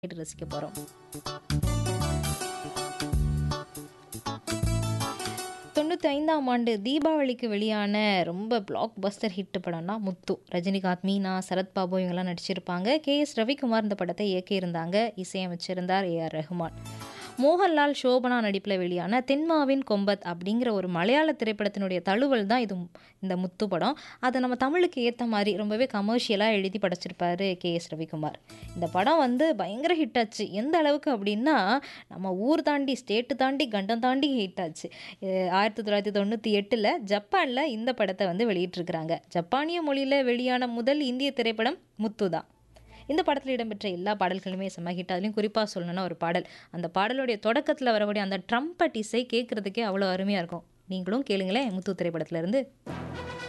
கேட்டு ரசிக்க போகிறோம் தொண்ணூற்றி ஐந்தாம் ஆண்டு தீபாவளிக்கு வெளியான ரொம்ப பிளாக் பஸ்டர் ஹிட் படம்னா முத்து ரஜினிகாந்த் மீனா சரத்பாபு இவங்கெல்லாம் நடிச்சிருப்பாங்க கே எஸ் ரவிக்குமார் இந்த படத்தை இயக்கியிருந்தாங்க இசையமைச்சிருந்தார் ஏ ஆர் ரஹ்மான் மோகன்லால் சோபனா நடிப்பில் வெளியான தென்மாவின் கொம்பத் அப்படிங்கிற ஒரு மலையாள திரைப்படத்தினுடைய தழுவல் தான் இது இந்த முத்து படம் அதை நம்ம தமிழுக்கு ஏற்ற மாதிரி ரொம்பவே கமர்ஷியலாக எழுதி படைச்சிருப்பாரு கே எஸ் ரவிக்குமார் இந்த படம் வந்து பயங்கர ஹிட் ஆச்சு எந்த அளவுக்கு அப்படின்னா நம்ம ஊர் தாண்டி ஸ்டேட்டு தாண்டி கண்டம் தாண்டி ஹிட் ஆச்சு அஹ் ஆயிரத்தி தொள்ளாயிரத்தி தொண்ணூற்றி எட்டில் ஜப்பானில் இந்த படத்தை வந்து வெளியிட்டிருக்கிறாங்க ஜப்பானிய மொழியில் வெளியான முதல் இந்திய திரைப்படம் முத்து தான் இந்த படத்தில் இடம்பெற்ற எல்லா பாடல்களுமே செம்ம ஹிட் அதுலேயும் குறிப்பாக சொல்லணும்னா ஒரு பாடல் அந்த பாடலுடைய தொடக்கத்தில் வரக்கூடிய அந்த ட்ரம்பட் இசை கேட்குறதுக்கே அவ்வளோ அருமையாக இருக்கும் நீங்களும் கேளுங்களேன் முத்து திரைப்படத்துல இருந்து